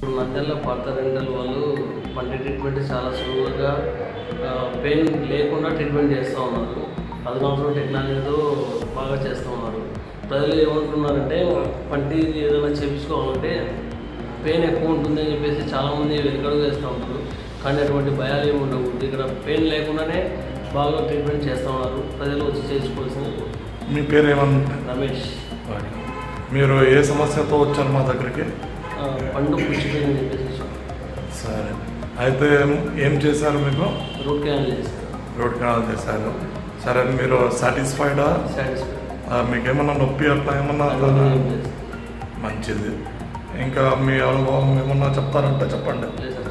మధ్యలో పాత రెంటల్ వాళ్ళు పంటి ట్రీట్మెంట్ చాలా సులువుగా పెయిన్ లేకుండా ట్రీట్మెంట్ చేస్తూ ఉన్నారు అధునాతన టెక్నాలజీతో బాగా చేస్తూ ఉన్నారు ప్రజలు ఏమంటున్నారంటే పంటి ఏదైనా చేపించుకోవాలంటే పెయిన్ ఎక్కువ ఉంటుంది అని చెప్పేసి చాలామంది వెనుకడుగు వేస్తూ ఉంటారు కానీ అటువంటి భయాలు ఏమి ఉండవు ఇక్కడ పెయిన్ లేకుండానే బాగా ట్రీట్మెంట్ చేస్తూ ఉన్నారు ప్రజలు వచ్చి చేసుకోవాల్సింది మీ పేరు ఏమన్నా రమేష్ మీరు ఏ సమస్యతో వచ్చారు మా దగ్గరికి ఆ, పండు పుచ్చిపోయింది అని చెప్పేసి సరే అయితే ఏం చేశారు మీకు రూట్ కెనాల్ చేశారు రోడ్ కెనాల్ చేశారు సరే మీరు సాటిస్ఫైడా సాటిస్ఫై మీకు ఏమన్నా నొప్పి అట్లా ఏమన్నా మంచిది ఇంకా మీ అనుభవం ఏమన్నా చెప్తారంటే చెప్పండి లేదు సార్